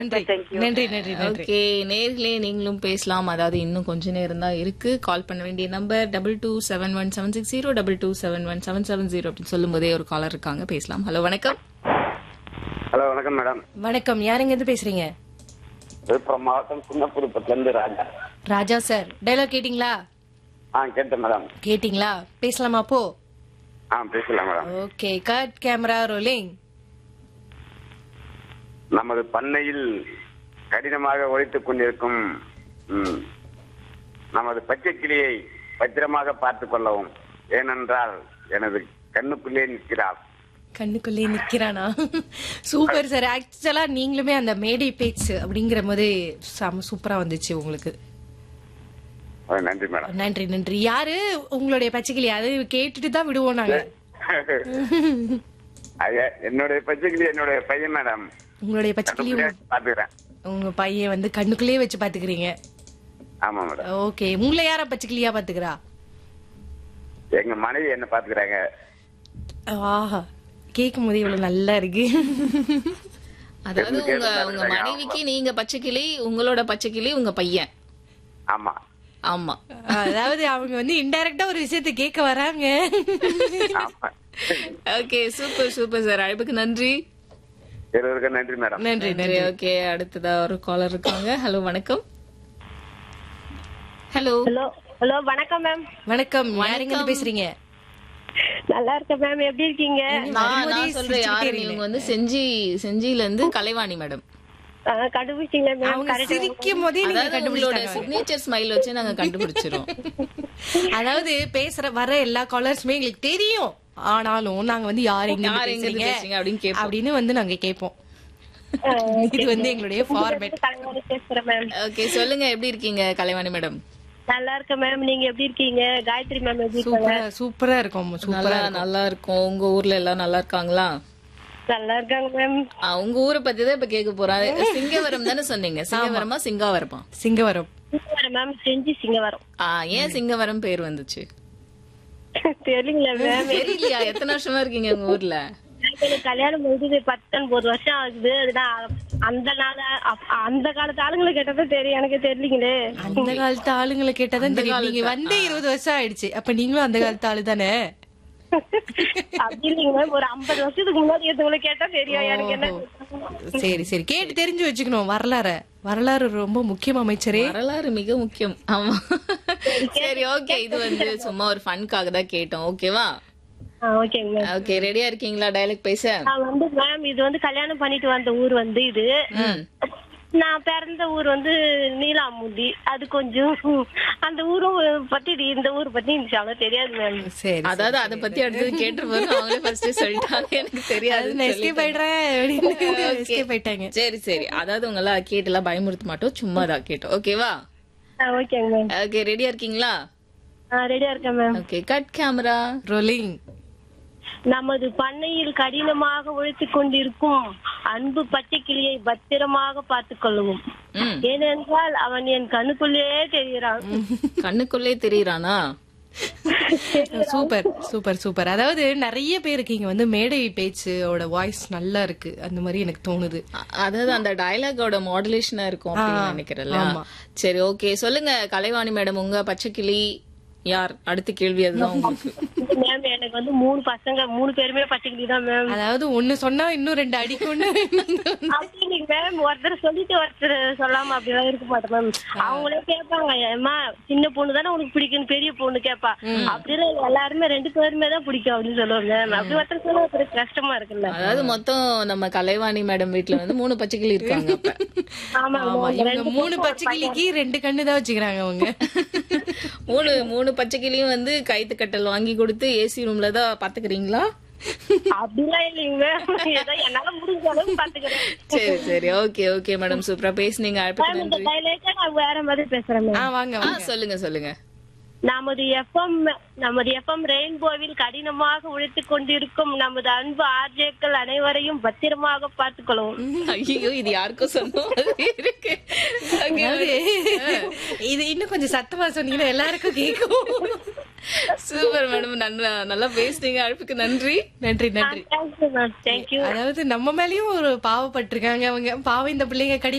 நன்றி Thank you. நன்றி நன்றி நன்றி ஓகே நேர்களே நீங்களும் பேசலாம் அதாவது இன்னும் கொஞ்ச நேரம் தான் இருக்கு கால் பண்ண வேண்டிய number double two seven one seven six zero double two seven one seven seven zero அப்படின்னு சொல்லும் போதே ஒரு காலர் இருக்காங்க பேசலாம் ஹலோ வணக்கம் ஹலோ வணக்கம் மேடம் வணக்கம் யாருங்க இருந்து பேசுறீங்க விழுப்புரம் மாவட்டம் சின்னப்புதுப்பத்துல இருந்து ராஜா ராஜா சார் டைலாக் கேட்டிங்களா ஆ கேட்டேன் மேடம் கேட்டிங்களா பேசலாமா அப்போ ஆ பேசலாம் madam okay cut camera rolling நமது பண்ணையில் கடினமாக உழைத்துக் கொண்டிருக்கும் ம், நமது பச்சை கிளியை பத்திரமாக பார்த்துக் கொள்ளவும் ஏனென்றால் எனது கண்ணுக்குள்ளே நிற்கிறார் கண்ணுக்குள்ளே நிக்கிறானா சூப்பர் சார் ஆக்சுவலா நீங்களுமே அந்த மேடை பேச்சு அப்படிங்கிற போது செம சூப்பரா வந்துச்சு உங்களுக்கு ஆ, நன்றி மேடம் நன்றி நன்றி யாரு உங்களுடைய பச்சைக்கிளி அது கேட்டுட்டு தான் விடுவோம் நாங்க ஐயா, என்னுடைய பச்சை கிளி என்னுடைய பையன் மேடம் உங்களுடைய பச்சைக்கிளி கண்ணுக்குள்ளே பாத்துக்கிறேன் உங்க பையன் வந்து கண்ணுக்குள்ளேயே வச்சு பாத்துக்கிறீங்க ஆமா மேடம் ஓகே உங்களை யாரா பச்சைக்கிளியா பாத்துக்கிறா எங்க மனைவி என்ன பாத்துக்கிறாங்க ஆஹா கேட்கும் போது இவ்வளவு நல்லா இருக்கு அதாவது உங்க உங்க மனைவிக்கு நீங்க பச்சைக்கிளி உங்களோட பச்சைக்கிளி உங்க பையன் ஆமா ஆமா அதாவது அவங்க வந்து இன்டைரக்டா ஒரு விஷயத்தை கேட்க வராங்க ஆமா ஓகே சூப்பர் சூப்பர் சார் அழைப்புக்கு நன்றி இருவருக்கும் நன்றி மேடம் நன்றி நன்றி ஓகே அடுத்ததா ஒரு காலர் இருக்காங்க ஹலோ வணக்கம் ஹலோ ஹலோ ஹலோ வணக்கம் மேம் வணக்கம் யாருங்க இருந்து பேசுறீங்க நல்லா இருக்கேன் மேம் எப்படி இருக்கீங்க நான் நான் சொல்றேன் யாரு இவங்க வந்து செஞ்சி செஞ்சில இருந்து கலைவாணி மேடம் ஆ, கண்டுபிடிச்சிங்களா மேம் அவங்க சிரிக்கும் போதே நீங்க அதாவது உங்களோட கண்டுபிடிச்சாங்க சிக்னேச்சர் ஸ்மைல் வச்சு நாங்க கண்டுபிடிச்சிரோம் அதாவது பேசுற வர எல்லா காலர்ஸுமே எங்களுக்கு தெரியும் ஆனாலும் நாங்க வந்து யார் எங்க யார் எங்க இருந்து பேசுறீங்க அப்படின்னு கேட்போம். அப்படின்னு வந்து நாங்க கேட்போம் இது வந்து எங்களுடைய ஃபார்மேட் தலைவலி பேசுறேன் மேம் ஓகே சொல்லுங்க எப்படி இருக்கீங்க கலைவாணி மேடம் நல்லா இருக்கேன் மேம் நீங்க எப்படி இருக்கீங்க காயத்ரி மேம் எப்படி இருக்காங்க சூப்பரா சூப்பரா இருக்கும் சூப்பரா நல்லா நல்லா இருக்கும் உங்க ஊர்ல எல்லாம் நல்லா இருக்காங்களா நல்லா இருக்காங்க மேம் ஆ, உங்க ஊரை பத்தி தான் இப்ப கேட்க போறேன் சிங்கவரம் தானே சொன்னீங்க சிங்கவரமா சிங்காவரமா சிங்கவரம் சிங்கவரம் மேம் செஞ்சு சிங்கவரம் ஆ ஏன் சிங்கவரம் பேர் வந்துச்சு தெரியல மேம் தெரியலையா எத்தனை வருஷமா இருக்கீங்க உங்க ஊர்ல எனக்கு கல்யாணம் முடிஞ்சது பத்தொன்பது வருஷம் ஆகுது அதுதான் அந்த நாள அப்- அந்த காலத்து ஆளுங்களை கேட்டதான் தெரியும் எனக்கு தெரியலீங்களே அந்த காலத்து ஆளுங்களை கேட்டாதான் தெரியும் நீங்க வந்து இருபது வருஷம் ஆயிடுச்சு அப்ப நீங்களும் அந்த காலத்து ஆளு தானே அப்படி இல்லைங்க மேம் ஒரு ஐம்பது வருஷத்துக்கு முன்னாடி எடுத்தவங்களை கேட்டா தெரியும் எனக்கு என்ன சரி சரி கேட்டு தெரிஞ்சு வச்சுக்கணும் வரலாறு வரலாறு ரொம்ப முக்கியம் அமைச்சரே வரலாறு மிக முக்கியம் ஆமா சரி ஓகே இது வந்து சும்மா ஒரு ஃபன்காக தான் கேட்டோம் ஓகேவா ஓகேங்க மேம் ஓகே ரெடியா இருக்கீங்களா டயலாக் பேச நான் வந்து மேம் இது வந்து கல்யாணம் பண்ணிட்டு வந்த ஊர் வந்து இது நான் பிறந்த ஊர் வந்து நீலாமுண்டி அது கொஞ்சம் அந்த ஊரும் பத்தி இது- இந்த ஊர் பத்தி எனக்கு அவ்வளவு தெரியாது மேம் சரி அதாவது அத பத்தி அடுத்தது கேட்டுருப்பாரு அவங்களே ஃபர்ஸ்ட் சொல்லிட்டாங்க எனக்கு தெரியாது எஸ்கேப் ஆயிடுறேன் அப்படின்னு எஸ்கேப் ஆயிட்டாங்க சரி சரி அதாவது உங்கள கேட்டெல்லாம் பயமுறுத்த மாட்டோம் சும்மா தான் கேட்டோம் ஓகேவா ஓகேங்க மேம் ஓகே ரெடியா இருக்கீங்களா ரெடியா இருக்கேன் ma'am okay cut camera rolling நமது பண்ணையில் கடினமாக உழைத்துக் கொண்டிருக்கும் அன்பு பச்சை கிளியை பத்திரமாக பார்த்துக் கொள்ளவும் ம் ஏனென்றால் அவன் என் கண்ணுக்குள்ளே தெரிகிறான் கண்ணுக்குள்ளே தெரியறானா சூப்பர் சூப்பர் சூப்பர் அதாவது நிறைய பேருக்கு இங்க வந்து மேடை பேச்சோட வாய்ஸ் நல்லா இருக்கு அந்த மாதிரி எனக்கு தோணுது அ- அதாவது அந்த டயலாகோட மாடுலேஷனா இருக்கும் அப்படின்னு நினைக்கிறேன்ல ஆமா. சரி ஓகே சொல்லுங்க கலைவாணி மேடம் உங்க பச்சைக்கிளி யார் அடுத்த கேள்வி அதுதான் உங்களுக்கு மேம் எனக்கு வந்து மூணு பசங்க மூணு பேருமே பச்சை கிளி தான் மேம் அதாவது ஒண்ணு சொன்னா இன்னும் ரெண்டு அடிக்கொண்டு அப்படி இல்லைங்க மேம் ஒருத்தர் சொல்லிட்டு ஒருத்தர் சொல்லாம அப்படிலாம் இருக்க மாட்டேன் மேம் அவங்களே கேட்பாங்க அம்மா சின்ன பொண்ணு தானே உனக்கு பிடிக்கும் பெரிய பொண்ணு கேட்பா அப்படின்னு எல்லாருமே ரெண்டு பேருமே தான் பிடிக்கும் அப்படின்னு சொல்லுவாங்க மேம் அப்படி ஒருத்தர் சொல்ல ஒருத்தர் கஷ்டமா இருக்குல்ல அதாவது மொத்தம் நம்ம கலைவாணி மேடம் வீட்ல வந்து மூணு பச்சைக்கிளி இருக்காங்க அப்ப ஆமா ஆமா இவங்க மூணு பச்சை கிளிக்கு ரெண்டு கண்ணு தான் வச்சுக்கிறாங்க அவங்க மூணு மூணு பச்சைக்கிளியும் வந்து கைத்து கட்டல் வாங்கி கொடுத்து ஏசி ரூம்ல தான் பாத்துக்கிறீங்களா அப்படிலாம் இல்லைங்க மேம் ஏதோ என்னால முடிஞ்ச அளவுக்கு பாத்துக்கிறேன் சரி சரி ஓகே ஓகே மேடம் சூப்பரா பேசுனீங்க அழைப்புக்கு மேம் இந்த நன்றி டைலாக நான் வேற மாதிரி பேசுறேன் மேம் ஆ வாங்க ஆ வாங்க சொல்லுங்க சொல்லுங்க நமது எஃப்எம் நமது எஃப்எம் ரெயின்போவில் கடினமாக உழைத்துக் கொண்டிருக்கும் நமது அன்பு ஆர்ஜேக்கள் அனைவரையும் பத்திரமாக பார்த்துக் கொள்ளவும் ஐயோ இது யாருக்கும் சொன்ன மாதிரி இருக்கு Okay, அதாவது, இது இன்னும் கொஞ்சம் சத்தமா சொன்னீங்கன்னா எல்லாருக்கும் கேட்கும் சூப்பர் மேடம் நல்லா நல்லா பேசுனீங்க அழைப்புக்கு நன்றி நன்றி நன்றி தேங்க்யூ மேம் தேங்க்யூ அதாவது நம்ம மேலயும் ஒரு பாவப்பட்டிருக்காங்க அவங்க பாவம் இந்த பிள்ளைங்க கடி